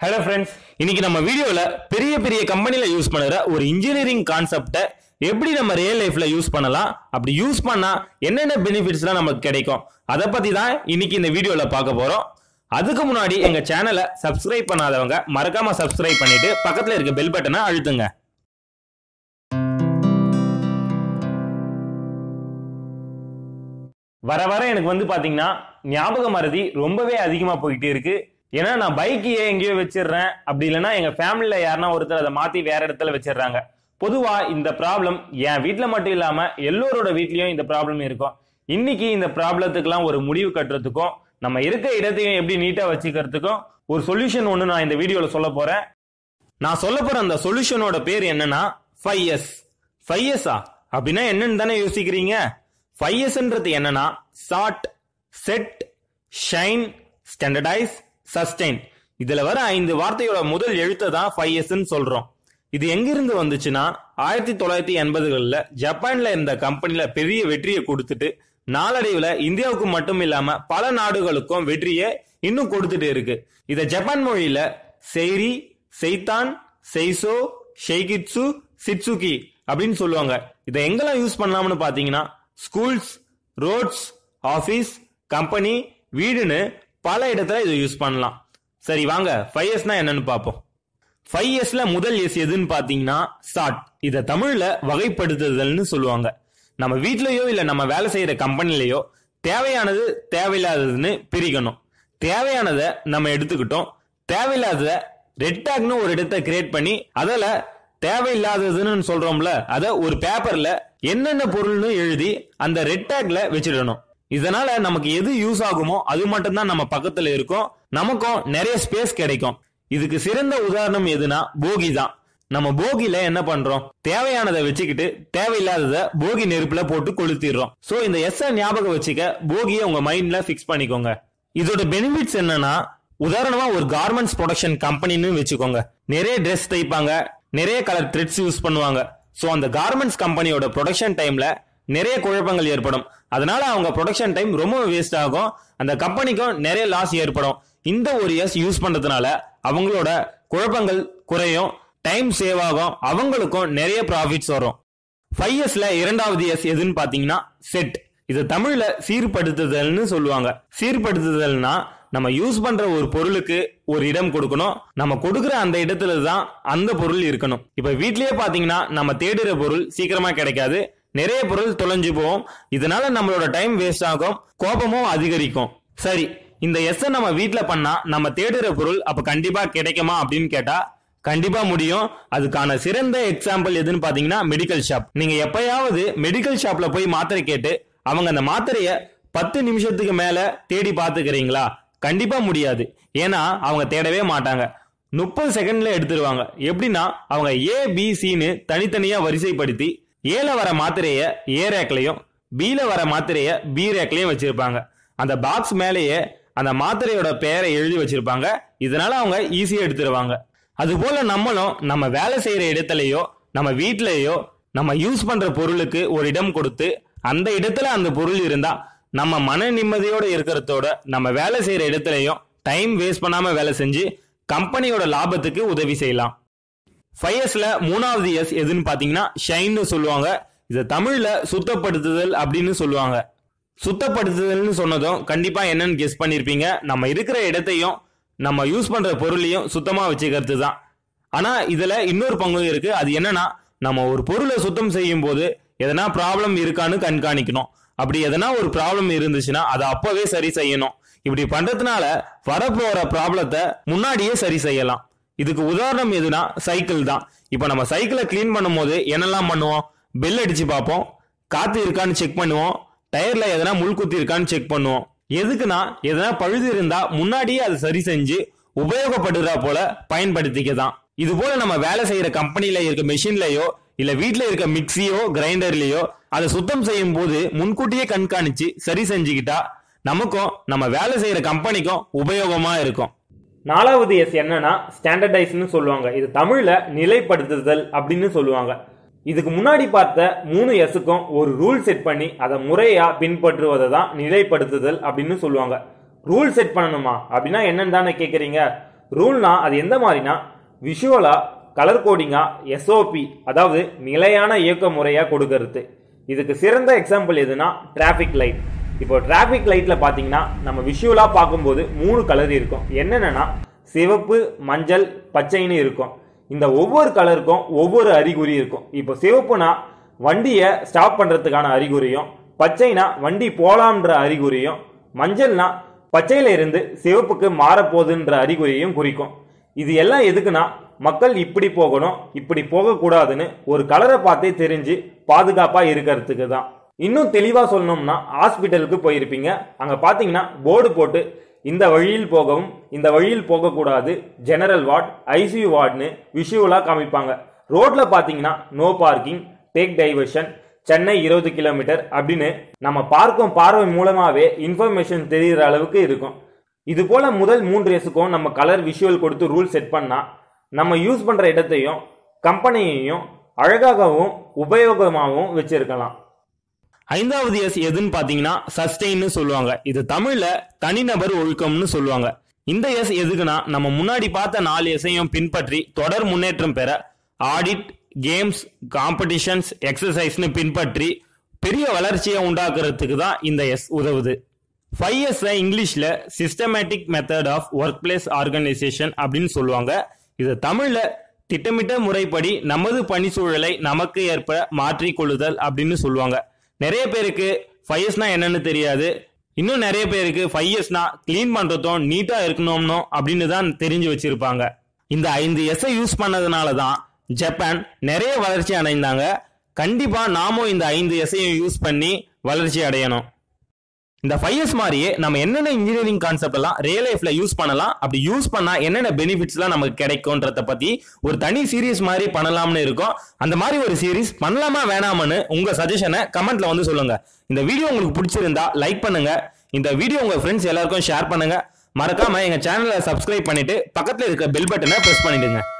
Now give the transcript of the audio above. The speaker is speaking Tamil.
ஹலோ ஃப்ரெண்ட்ஸ் இன்னைக்கு நம்ம வீடியோல பெரிய பெரிய கம்பெனில யூஸ் பண்ணுற ஒரு இன்ஜினியரிங் கான்செப்டை எப்படி நம்ம ரியல் லைஃப்ல யூஸ் பண்ணலாம் அப்படி யூஸ் பண்ணா என்னென்ன பெனிஃபிட்ஸ்லாம் நமக்கு கிடைக்கும் அதை பத்தி தான் இன்னைக்கு இந்த வீடியோல பார்க்க போறோம் அதுக்கு முன்னாடி எங்க சேனலை சப்ஸ்கிரைப் பண்ணாதவங்க மறக்காம சப்ஸ்கிரைப் பண்ணிட்டு பக்கத்துல இருக்க பெல் பட்டனை அழுத்துங்க வர வர எனக்கு வந்து பாத்தீங்கன்னா ஞாபக மறதி ரொம்பவே அதிகமா போயிட்டே இருக்கு ஏன்னா நான் பைக்கையே எங்கேயோ வச்சிடுறேன் அப்படி இல்லைன்னா எங்க ஃபேமிலியில யாருன்னா ஒருத்தர் அதை மாத்தி வேற இடத்துல வச்சிடுறாங்க பொதுவா இந்த ப்ராப்ளம் என் வீட்ல மட்டும் இல்லாம எல்லோரோட வீட்லயும் இந்த ப்ராப்ளம் இருக்கும் இன்னைக்கு இந்த ப்ராப்ளத்துக்குலாம் ஒரு முடிவு கட்டுறதுக்கும் நம்ம இருக்க இடத்தையும் எப்படி நீட்டா வச்சுக்கிறதுக்கும் ஒரு சொல்யூஷன் ஒன்று நான் இந்த வீடியோல சொல்ல போறேன் நான் சொல்ல போற அந்த சொல்யூஷனோட பேர் என்னன்னா ஃபைவ் எஸ் ஃபைவ் எஸ்ஸா அப்படின்னா என்னன்னு தானே யோசிக்கிறீங்க ஃபைவ் எஸ்ன்றது என்னன்னா sort set shine standardise sustain இதுல வர ஐந்து வார்த்தையோட முதல் எழுத்தை தான் ஃபைவ் எஸ்ன்னு சொல்றோம் இது எங்கிருந்து வந்துச்சுன்னா ஆயிரத்தி தொள்ளாயிரத்தி எண்பதுகளில் ஜப்பான்ல இருந்த கம்பெனில பெரிய வெற்றியை கொடுத்துட்டு நாளடைவுல இந்தியாவுக்கு மட்டும் இல்லாம பல நாடுகளுக்கும் வெற்றியை இன்னும் கொடுத்துட்டு இருக்கு இத ஜப்பான் மொழியில செய்ரி செய்தான் செய்சோ ஷெய்கிட்சு சிட்சுகி அப்படின்னு சொல்லுவாங்க இதை எங்கெல்லாம் யூஸ் பண்ணலாம்னு பாத்தீங்கன்னா ஸ்கூல்ஸ் ரோட்ஸ் ஆபீஸ் கம்பெனி வீடுன்னு பல இடத்துல இதை யூஸ் பண்ணலாம் சரி வாங்க ஃபைவ் இயர்ஸ்னா என்னன்னு பார்ப்போம் ஃபைவ் இயர்ஸ்ல முதல் எஸ் எதுன்னு பாத்தீங்கன்னா சாட் இதை தமிழ்ல வகைப்படுத்துதல்னு சொல்லுவாங்க நம்ம வீட்லயோ இல்ல நம்ம வேலை செய்யற கம்பெனிலயோ தேவையானது தேவையில்லாததுன்னு பிரிக்கணும் தேவையானதை நம்ம எடுத்துக்கிட்டோம் தேவையில்லாதத ரெட் டேக்னு ஒரு இடத்தை கிரியேட் பண்ணி அதில் தேவையில்லாததுன்னு சொல்றோம்ல அத ஒரு பேப்பர்ல என்னென்ன பொருள்னு எழுதி அந்த ரெட் டேக்ல வச்சிடணும் இதனால நமக்கு எது யூஸ் ஆகுமோ அது மட்டும்தான் நம்ம பக்கத்துல இருக்கும் நமக்கும் நிறைய ஸ்பேஸ் கிடைக்கும் இதுக்கு சிறந்த உதாரணம் எதுனா போகி தான் நம்ம போகில என்ன பண்றோம் தேவையானதை வச்சுக்கிட்டு தேவையில்லாதத போகி நெருப்புல போட்டு கொளுத்திடுறோம் சோ இந்த எஸ் ஞாபகம் வச்சுக்க போகியை உங்க மைண்ட்ல பிக்ஸ் பண்ணிக்கோங்க இதோட பெனிஃபிட்ஸ் என்னன்னா உதாரணமா ஒரு கார்மெண்ட்ஸ் ப்ரொடக்ஷன் கம்பெனின்னு வச்சுக்கோங்க நிறைய ட்ரெஸ் தைப்பாங்க நிறைய கலர் த்ரெட்ஸ் யூஸ் பண்ணுவாங்க ஸோ அந்த கார்மெண்ட்ஸ் கம்பெனியோட ப்ரொடக்ஷன் டைம்ல நிறைய குழப்பங்கள் ஏற்படும் அதனால அவங்க ப்ரொடக்ஷன் டைம் ரொம்ப வேஸ்ட் ஆகும் அந்த கம்பெனிக்கும் நிறைய லாஸ் ஏற்படும் இந்த ஒரு இயர்ஸ் யூஸ் பண்றதுனால அவங்களோட குழப்பங்கள் குறையும் டைம் சேவ் ஆகும் அவங்களுக்கும் நிறைய ப்ராஃபிட்ஸ் வரும் ஃபைவ் இயர்ஸ்ல இரண்டாவது இயர்ஸ் எதுன்னு பாத்தீங்கன்னா செட் இது தமிழ்ல சீர்படுத்துதல்னு சொல்லுவாங்க சீர்படுத்துதல்னா நம்ம யூஸ் பண்ற ஒரு பொருளுக்கு ஒரு இடம் கொடுக்கணும் நம்ம கொடுக்கிற அந்த இடத்துல தான் அந்த பொருள் இருக்கணும் இப்ப வீட்லயே பாத்தீங்கன்னா நம்ம தேடுற பொருள் சீக்கிரமா கிடைக்காது நிறைய பொருள் தொலைஞ்சு போகும் இதனால நம்மளோட டைம் வேஸ்ட் ஆகும் கோபமும் அதிகரிக்கும் சரி இந்த எஸ் நம்ம வீட்ல பண்ணா நம்ம தேடுற பொருள் அப்ப கண்டிப்பா கிடைக்குமா அப்படின்னு கேட்டா கண்டிப்பா முடியும் அதுக்கான சிறந்த எக்ஸாம்பிள் எதுன்னு பாத்தீங்கன்னா மெடிக்கல் ஷாப் நீங்க எப்பயாவது மெடிக்கல் ஷாப்ல போய் மாத்திரை கேட்டு அவங்க அந்த மாத்திரைய பத்து நிமிஷத்துக்கு மேல தேடி பாத்துக்கிறீங்களா கண்டிப்பா முடியாது ஏன்னா அவங்க தேடவே மாட்டாங்க முப்பது செகண்ட்ல எடுத்துருவாங்க எப்படின்னா அவங்க ஏ பி சின்னு தனித்தனியா வரிசைப்படுத்தி ஏல வர மாத்திரைய ஏ ரேக்லயும் பில வர மாத்திரைய பி ரேக்லயும் வச்சிருப்பாங்க அந்த பாக்ஸ் மேலேயே அந்த மாத்திரையோட பெயரை எழுதி வச்சிருப்பாங்க இதனால அவங்க ஈஸியா எடுத்துருவாங்க அதுபோல நம்மளும் நம்ம வேலை செய்யற இடத்துலயோ நம்ம வீட்லயோ நம்ம யூஸ் பண்ற பொருளுக்கு ஒரு இடம் கொடுத்து அந்த இடத்துல அந்த பொருள் இருந்தா நம்ம மன நிம்மதியோட இருக்கிறதோட நம்ம வேலை செய்யற இடத்துலயும் டைம் வேஸ்ட் பண்ணாம வேலை செஞ்சு கம்பெனியோட லாபத்துக்கு உதவி செய்யலாம் ஃபைவ் இயர்ஸ்ல மூணாவது இயர்ஸ் எதுன்னு பாத்தீங்கன்னா ஷைன்னு சொல்லுவாங்க இது தமிழ்ல சுத்தப்படுத்துதல் அப்படின்னு சொல்லுவாங்க சுத்தப்படுத்துதல்னு சொன்னதும் கண்டிப்பா என்னன்னு கெஸ் பண்ணிருப்பீங்க நம்ம இருக்கிற இடத்தையும் நம்ம யூஸ் பண்ற பொருளையும் சுத்தமா வச்சுக்கிறது தான் ஆனா இதுல இன்னொரு பங்கு இருக்கு அது என்னன்னா நம்ம ஒரு பொருளை சுத்தம் செய்யும் போது எதனா ப்ராப்ளம் இருக்கான்னு கண்காணிக்கணும் அப்படி எதனா ஒரு ப்ராப்ளம் இருந்துச்சுன்னா அதை அப்பவே சரி செய்யணும் இப்படி பண்றதுனால வரப்போற ப்ராப்ளத்தை முன்னாடியே சரி செய்யலாம் இதுக்கு உதாரணம் எதுனா சைக்கிள் தான் இப்போ நம்ம சைக்கிளை கிளீன் பண்ணும்போது என்னெல்லாம் பண்ணுவோம் பெல் அடிச்சு பார்ப்போம் காத்து இருக்கான்னு செக் பண்ணுவோம் டயர்ல எதனா முள் குத்தி இருக்கான்னு செக் பண்ணுவோம் எதுக்குன்னா எதனா பழுது இருந்தா முன்னாடியே அதை சரி செஞ்சு உபயோகப்படுறா போல பயன்படுத்திக்க தான் இது போல நம்ம வேலை செய்யற கம்பெனில இருக்க மெஷின்லயோ இல்ல வீட்ல இருக்க மிக்சியோ கிரைண்டர்லயோ அதை சுத்தம் செய்யும் போது முன்கூட்டியே கண்காணிச்சு சரி செஞ்சுக்கிட்டா நமக்கும் நம்ம வேலை செய்யற கம்பெனிக்கும் உபயோகமா இருக்கும் நாலாவது எஸ் என்னன்னா ஸ்டாண்டர்டைஸ்னு சொல்லுவாங்க இது தமிழ்ல நிலைப்படுத்துதல் அப்படின்னு சொல்லுவாங்க இதுக்கு முன்னாடி பார்த்த மூணு எஸ்ஸுக்கும் ஒரு ரூல் செட் பண்ணி அதை முறையா பின்பற்றுவதை தான் நிலைப்படுத்துதல் அப்படின்னு சொல்லுவாங்க ரூல் செட் பண்ணணுமா அப்படின்னா என்னன்னு தானே கேக்குறீங்க ரூல்னா அது எந்த மாதிரினா விஷுவலா கலர் கோடிங்கா எஸ்ஓபி அதாவது நிலையான இயக்க முறையா கொடுக்கறது இதுக்கு சிறந்த எக்ஸாம்பிள் எதுனா டிராஃபிக் லைட் இப்போ டிராஃபிக் லைட்ல பாத்தீங்கன்னா நம்ம விஷுவலா பார்க்கும்போது மூணு கலர் இருக்கும் என்னென்னா சிவப்பு மஞ்சள் பச்சைன்னு இருக்கும் இந்த ஒவ்வொரு கலருக்கும் ஒவ்வொரு அறிகுறி இருக்கும் இப்போ சிவப்புனா வண்டியை ஸ்டாப் பண்றதுக்கான அறிகுறியும் பச்சைனா வண்டி போலாம்ன்ற அறிகுறியும் மஞ்சள்னா பச்சையில இருந்து சிவப்புக்கு மாறப்போகுதுன்ற அறிகுறியையும் குறிக்கும் இது எல்லாம் எதுக்குன்னா மக்கள் இப்படி போகணும் இப்படி போகக்கூடாதுன்னு ஒரு கலரை பார்த்தே தெரிஞ்சு பாதுகாப்பா இருக்கிறதுக்கு தான் இன்னும் தெளிவா சொல்லணும்னா ஹாஸ்பிட்டலுக்கு போயிருப்பீங்க அங்க பாத்தீங்கன்னா போர்டு போட்டு இந்த வழியில் போகவும் இந்த வழியில் போகக்கூடாது ஜெனரல் வார்ட் ஐசியூ வார்டுன்னு விஷுவலா காமிப்பாங்க ரோட்ல பாத்தீங்கன்னா no parking take diversion Chennai இருபது கிலோமீட்டர் அப்படின்னு நம்ம பார்க்கும் பார்வை மூலமாவே இன்ஃபர்மேஷன் தெரிகிற அளவுக்கு இருக்கும் இது போல முதல் மூன்று எஸ்க்கும் நம்ம கலர் விஷுவல் கொடுத்து ரூல் செட் பண்ணா நம்ம யூஸ் பண்ற இடத்தையும் கம்பெனியையும் அழகாகவும் உபயோகமாகவும் வச்சிருக்கலாம் ஐந்தாவது எஸ் எதுன்னு பாத்தீங்கன்னா சஸ்டெயின்னு சொல்லுவாங்க இது தமிழ்ல தனிநபர் ஒழுக்கம்னு சொல்லுவாங்க இந்த எஸ் எதுக்குன்னா நம்ம முன்னாடி பார்த்த நாலு எஸ்ஐயும் பின்பற்றி தொடர் முன்னேற்றம் பெற ஆடிட் கேம்ஸ் காம்படிஷன்ஸ் எக்ஸசைஸ்னு பின்பற்றி பெரிய வளர்ச்சியை உண்டாக்குறதுக்கு தான் இந்த எஸ் உதவுது ஃபைவ் எஸ் இங்கிலீஷ்ல systematic method of workplace organisation அப்படின்னு சொல்லுவாங்க இது தமிழ்ல திட்டமிட்ட முறைப்படி நமது பணிச்சூழலை நமக்கு ஏற்ப மாற்றிக் கொள்ளுதல் அப்படின்னு சொல்லுவாங்க நிறைய பேருக்கு ஃபைவ் இயர்ஸ்னா என்னன்னு தெரியாது இன்னும் நிறைய பேருக்கு ஃபைவ் இயர்ஸ்னா க்ளீன் பண்றதும் நீட்டா இருக்கணும்னோ அப்படின்னு தான் தெரிஞ்சு வச்சிருப்பாங்க இந்த ஐந்து எஸ்ஸை யூஸ் பண்ணதுனால தான் ஜப்பான் நிறைய வளர்ச்சி அடைந்தாங்க கண்டிப்பா நாமும் இந்த ஐந்து எஸ்ஸையும் யூஸ் பண்ணி வளர்ச்சி அடையணும் இந்த ஃபைவ் இயர்ஸ் மாதிரியே நம்ம என்னென்ன இன்ஜினியரிங் கான்செப்ட் எல்லாம் ரியல் லைஃப்ல யூஸ் பண்ணலாம் அப்படி யூஸ் பண்ணா என்னென்ன பெனிஃபிட்ஸ்லாம் நமக்கு கிடைக்கும்ன்றத பத்தி ஒரு தனி சீரிஸ் மாதிரி பண்ணலாம்னு இருக்கும் அந்த மாதிரி ஒரு சீரிஸ் பண்ணலாமா வேணாமான்னு உங்க சஜஷனை கமெண்ட்ல வந்து சொல்லுங்க இந்த வீடியோ உங்களுக்கு பிடிச்சிருந்தா லைக் பண்ணுங்க இந்த வீடியோ உங்க ஃப்ரெண்ட்ஸ் எல்லாருக்கும் ஷேர் பண்ணுங்க மறக்காம எங்க சேனலை சப்ஸ்கிரைப் பண்ணிட்டு பக்கத்துல இருக்க பெல் பட்டனை பிரஸ் பண்ணிடுங்க